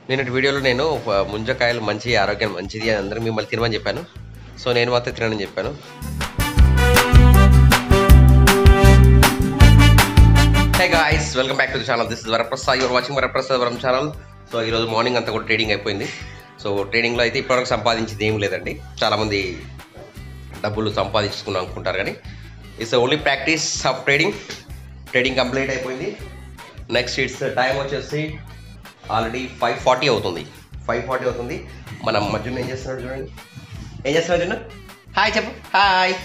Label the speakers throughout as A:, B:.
A: నిన్నటి వీడియోలో నేను ఆ, ముంజకాయలు మంచి ఆరోగ్యం మంచిది అని అందరూ మిమ్మల్ని తినమని చెప్పాను సో నేను మాత్రం తినని చెప్పాను hey guys welcome back to the channel this is Varaprasad your watching Varaprasad Varam channel so ఈరోజు మార్నింగ్ అంతా కూడా ట్రేడింగ్ అయిపోయింది సో ట్రేడింగ్లో అయితే ఇప్పటివరకు సంపాదించింది ఏం లేదండి చాలామంది డబ్బులు సంపాదించుకున్నాం అనుకుంటారు కానీ it's only practice of trading trading complete అయిపోయింది నెక్స్ట్ ఇట్స్ టైం వచ్చేసి ఆల్రెడీ ఫైవ్ ఫార్టీ అవుతుంది ఫైవ్ ఫార్టీ అవుతుంది మన మధ్యలో ఏం చేస్తున్నాడు చూడండి ఏం చేస్తున్నాడు జున్ను హాయ్ చెప్పు హాయ్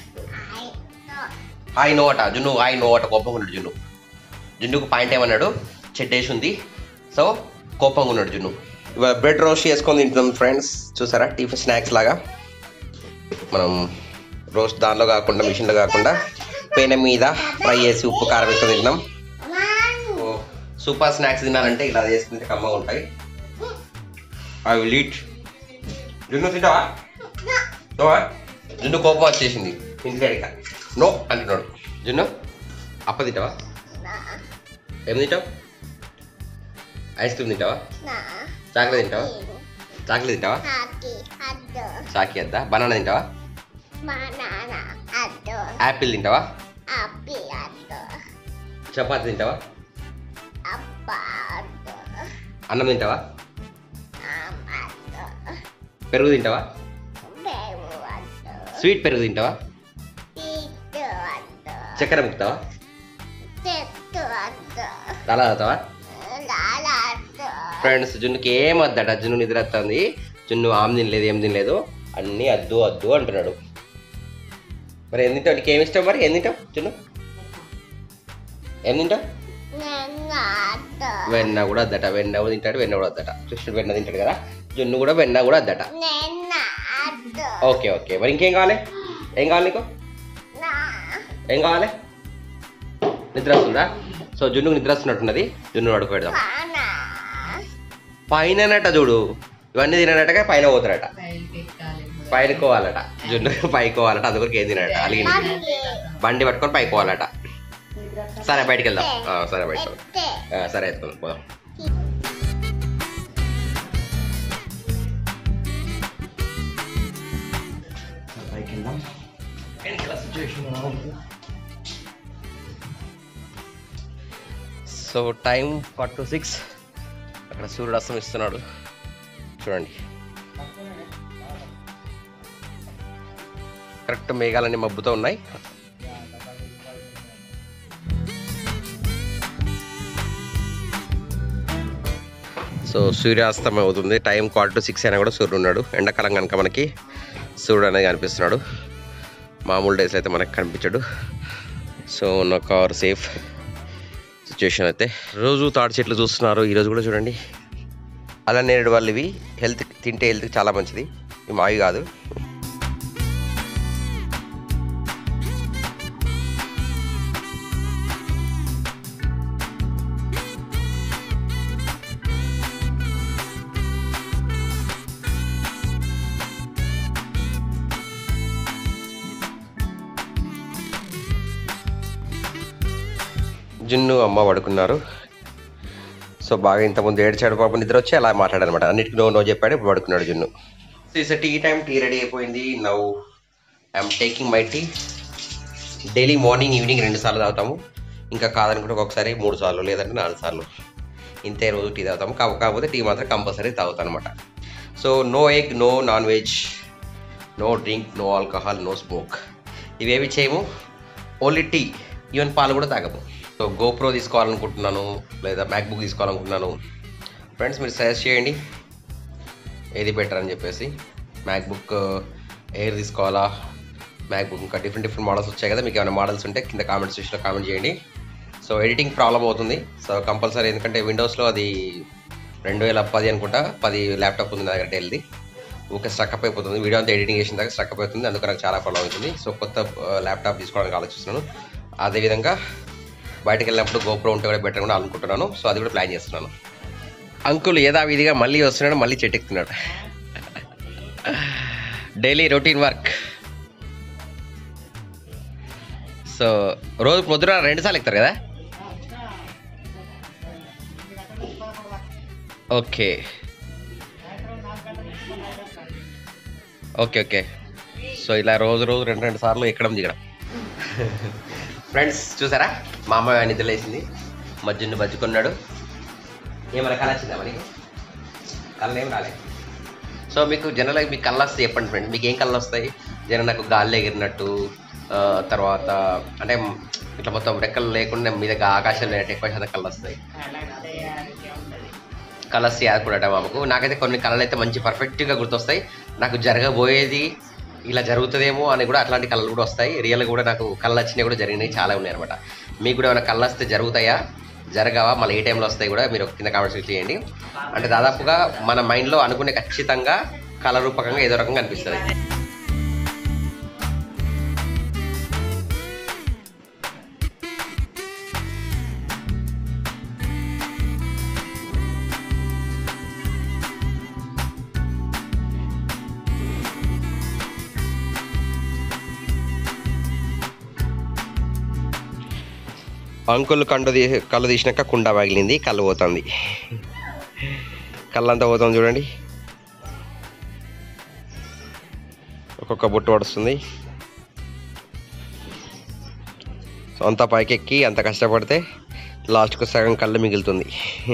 A: హాయ్ నో అట జున్ను హాయ్ నో అట కోపంగా ఉన్నాడు జున్ను జున్నుకు పాయింట్ ఏమన్నాడు చెడ్డేసి ఉంది సో కోపంగా ఉన్నాడు జున్ను ఇవాళ బ్రెడ్ రోస్ట్ చేసుకొని తింటున్నాం ఫ్రెండ్స్ చూసారా టిఫిన్ స్నాక్స్ లాగా మనం రోస్ట్ దానిలో కాకుండా మిషన్లో కాకుండా పెనం మీద ఫ్రై చేసి ఉప్పు కారం వేసుకొని తింటున్నాం సో సూపర్ స్నాక్స్ తినాలంటే ఇలా చేసుకుంటే కమ్మగా ఉంటాయి ఐ విల్ ఈట్ జున్ను తింటావా నోవా జున్ను కోపం వచ్చేసింది ఇంటికాడిక నో అంటున్నాడు జున్ను అప్ప తింటావా ఏం తింటావు ఐస్ క్రీమ్ తింటావా చాక్లెట్ తింటావా చాక్లెట్ తింటావా చాకి వద్దా బనానా తింటావా యాపిల్ తింటావా చపాతి తింటావా అన్నం తింటావా పెరుగు తింటావా స్వీట్ పెరుగు తింటావా చక్కెర ముక్తావా అలా తాగుతావా ఫ్రెండ్స్ జున్నుకి ఏం వద్దట జున్ను నిద్ర వస్తుంది జున్ను ఆమె తినలేదు ఏం తినలేదు అన్నీ అద్దు అద్దు అంటున్నాడు మరి ఏం తింటావు నీకు ఏమి ఇష్టం మరి ఏం తింటావు జున్ను ఏం తింటావు వెన్న కూడా వద్దట వెన్న కూడా తింటాడు వెన్న కూడా వద్దట కృష్ణుడు వెన్న తింటాడు కదా జున్ను కూడా వెన్న కూడా వద్దట ఓకే ఓకే మరి ఇంకేం కావాలి ఏం కావాలి నీకు ఏం కావాలి నిద్ర వస్తుందా సో జున్నుకు నిద్ర వస్తున్నట్టున్నది జున్ను అడుగు పెడదాం పైననట చూడు ఇవన్నీ తినడటగా పైన పోతాడట పైనకోవాలట జున్ను పైకోవాలట అందుకొరకు ఏం తినడట అలిగి బండి పట్టుకొని పైకోవాలట సరే బయటికి వెళ్దాం ఆ, సరే బయటకు వెళ్దాం. ఆ, సరే ఎత్తుకుందాం పోదాం పైకి వెళ్దాం వెనకాల సిచ్యువేషన్ ఎలా ఉంది so time four to six అక్కడ సూర్యుడు అస్తమిస్తున్నాడు చూడండి కరెక్ట్ మేఘాలన్నీ మబ్బుతో ఉన్నాయి సో సూర్యాస్తమయం అవుతుంది టైం క్వార్టర్ టు సిక్స్ అయినా కూడా సూర్యుడు ఉన్నాడు ఎండాకాలం కనుక మనకి సూర్యుడు అనేది కనిపిస్తున్నాడు మామూలు డేస్ అయితే మనకి కనిపించడు సో నా కార్ సేఫ్ సిచ్యువేషన్ అయితే రోజు తాడి చెట్లు చూస్తున్నారు ఈరోజు కూడా చూడండి అలా నేరేడు వాళ్ళు ఇవి హెల్త్ తింటే హెల్త్ చాలా మంచిది ఇవి మావి కాదు జున్ను అమ్మ పడుకున్నారు సో బాగా ఇంతకుముందు ఏడ్చాడు పాపం నిద్ర వచ్చి అలా మాట్లాడనమాట అన్నిటికీ నో నో చెప్పాడు ఇప్పుడు పడుకున్నాడు జున్ను so is tea time tea ready అయిపోయింది now I'm taking my tea daily morning evening రెండు సార్లు తాగుతాము ఇంకా కాదనుకుంటే ఒకసారి మూడు సార్లు లేదంటే నాలుగు సార్లు ఇంతే రోజు టీ తాగుతాము కాక- కాకపోతే టీ మాత్రం కంపల్సరీ తాగుతాను అనమాట so no egg no non veg no drink no alcohol no smoke ఇవేవి చేయము ఓన్లీ టీ ఈవెన్ పాలు కూడా తాగము సో గోప్రో తీసుకోవాలనుకుంటున్నాను లేదా మ్యాక్బుక్ తీసుకోవాలనుకుంటున్నాను ఫ్రెండ్స్ మీరు సజెస్ట్ చేయండి ఏది బెటర్ అని చెప్పేసి మ్యాక్బుక్ ఎయిర్ తీసుకోవాలా మ్యాక్బుక్ ఇంకా డిఫరెంట్ డిఫరెంట్ మోడల్స్ వచ్చాయి కదా మీకు ఏమైనా మోడల్స్ ఉంటే కింద కామెంట్ సెక్షన్లో కామెంట్ చేయండి సో ఎడిటింగ్ ప్రాబ్లం అవుతుంది సో కంపల్సరీ ఎందుకంటే విండోస్లో అది రెండు వేల పది అనుకుంటా పది ల్యాప్టాప్ ఉంది నా దగ్గర డెల్ది ఊకే స్ట్రక్అప్ అయిపోతుంది వీడియో అంతా ఎడిటింగ్ చేసిన దాకా స్ట్రక్అప్ అవుతుంది అందుకు నాకు చాలా ప్రాబ్లం అవుతుంది సో కొత్త ల్యాప్టాప్ తీసుకోవడానికి ఆలోచిస్తున్నాను అదేవిధంగా బయటకు వెళ్ళినప్పుడు గోప్రో ఉంటే కూడా బెటర్ కూడా అనుకుంటున్నాను సో అది కూడా ప్లాన్ చేస్తున్నాను అంకుల్ యథావిధిగా మళ్ళీ వస్తున్నాడు మళ్ళీ చెట్టెక్కుతున్నాడు డైలీ రొటీన్ వర్క్ సో రోజు పొద్దున రెండు సార్లు ఎక్కుతారు కదా ఓకే ఓకే ఓకే సో ఇలా రోజు రోజు రెండు రెండు సార్లు ఎక్కడం దిగడం ఫ్రెండ్స్ చూసారా మా అమ్మ నిద్రలేసింది మధ్యను బజ్జుకున్నాడు ఏమైనా కళ వచ్చిందా మనకి కళ్ళు ఏం రాలేదు సో మీకు జనరల్గా మీకు కళ్ళు వస్తాయి చెప్పండి ఫ్రెండ్ మీకు ఏం కళ్ళు వస్తాయి జనం నాకు గాలి ఎగిరినట్టు ఆ, తర్వాత అంటే ఇట్లా మొత్తం రెక్కలు లేకుండా మీద ఆకాశం లేనట్టు ఎక్కువ శాతం కళ్ళు వస్తాయి కలర్స్ యాదకూడట మామకు నాకైతే కొన్ని కళలు అయితే మంచి పర్ఫెక్ట్గా గుర్తొస్తాయి నాకు జరగబోయేది ఇలా జరుగుతుందేమో అని కూడా అట్లాంటి కళలు కూడా వస్తాయి రియల్ కూడా నాకు కళ్ళు వచ్చినవి కూడా జరిగినాయి చాలా ఉన్నాయి అనమాట మీకు కూడా ఏమైనా కళ్ళు వస్తే జరుగుతాయా జరగవా మళ్ళీ ఏ టైంలో వస్తాయి కూడా మీరు కింద కామెంట్స్ చేయండి అంటే దాదాపుగా మన మైండ్లో అనుకునే ఖచ్చితంగా కళ రూపకంగా ఏదో రకంగా అనిపిస్తుంది అంకుల్ కండు తీ కళ్ళు తీసినాక కుండ పగిలింది కళ్ళు పోతుంది కళ్ళంతా పోతుంది చూడండి ఒక్కొక్క బొట్టు పడుస్తుంది సో అంత పైకెక్కి అంత కష్టపడితే లాస్ట్కు సగం కళ్ళు మిగులుతుంది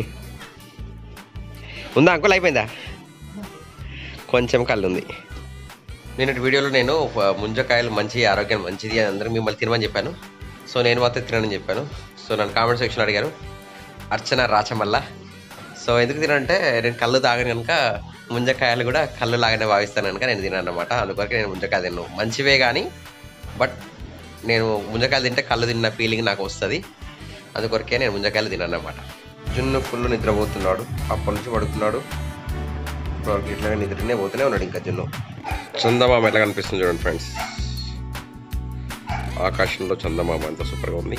A: ఉందా అంకుల్ అయిపోయిందా కొంచెం కళ్ళు ఉంది నిన్నటి వీడియోలో నేను ప- ముంజకాయలు మంచి ఆరోగ్యం మంచిది అని అందరూ మిమ్మల్ని తినమని చెప్పాను సో నేను మాత్రం తినని చెప్పాను సో నన్ను కామెంట్ సెక్షన్ అడిగారు అర్చన రాచమల్ల సో ఎందుకు తినంటే నేను కళ్ళు తాగను కనుక ముంజకాయలు కూడా కళ్ళు లాగానే భావిస్తాను కనుక నేను తినాను అనమాట అందుకొరకు నేను ముంజకాయ తిన్నాను మంచివే కానీ బట్ నేను ముంజకాయలు తింటే కళ్ళు తిన్న ఫీలింగ్ నాకు వస్తుంది అందుకొరకే నేను ముంజకాయలు తిన్నాను అనమాట జున్ను ఫుల్ నిద్రపోతున్నాడు అప్పటి నుంచి పడుతున్నాడు ఇప్పుడు ఇట్లా నిద్రనే పోతూనే ఉన్నాడు ఇంకా జున్ను చందమామ ఎట్లా కనిపిస్తుంది చూడండి ఫ్రెండ్స్ ఆకాశంలో చందమామ ఎంత సూపర్గా ఉంది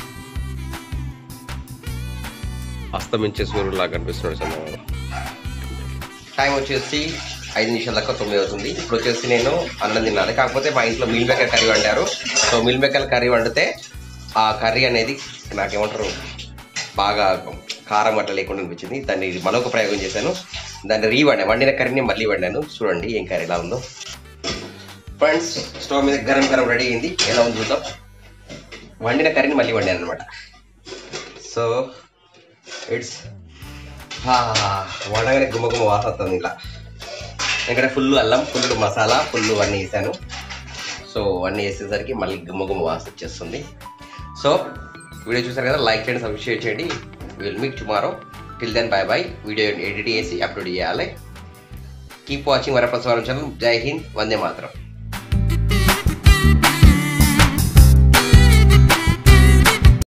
A: అస్తమించే సూర్యులాగా కనిపిస్తున్నాడు చందమామ టైం వచ్చేసి ఐదు నిమిషాల దాకా తొమ్మిది అవుతుంది ఇప్పుడు వచ్చేసి నేను అన్నం తిన్నాను కాకపోతే మా ఇంట్లో మిల్ మేకర్ కర్రీ వండారు సో మిల్ మేకర్ కర్రీ వండితే ఆ కర్రీ అనేది నాకేమంటారు బాగా కారం అట్లా లేకుండా అనిపించింది దాన్ని మరొక ప్రయోగం చేశాను దాన్ని రీ వండాను వండిన కర్రీని మళ్ళీ వండాను చూడండి ఏం కర్రీ ఎలా ఉందో ఫ్రెండ్స్ స్టవ్ మీద గరం గరం రెడీ అయింది ఎలా ఉంది చూద్దాం వండిన కర్రీని మళ్ళీ వండాను అనమాట సో ఇట్స్ వండగానే గుమ్మ గుమ్మ వాసన వస్తుంది ఇలా ఇక్కడ ఫుల్ అల్లం ఫుల్ మసాలా ఫుల్ అన్నీ వేసాను సో అన్నీ వేసేసరికి మళ్ళీ గుమ్మ గుమ్మ వాసన వచ్చేస్తుంది సో వీడియో చూసారు కదా లైక్ చేయండి సబ్స్క్రైబ్ చేయండి will meet tomorrow till then bye bye video edit చేసి అప్లోడ్ చేయాలి కీప్ వాచింగ్ వరప్రసారం ఛానల్ జై హింద్ వందే మాత్రం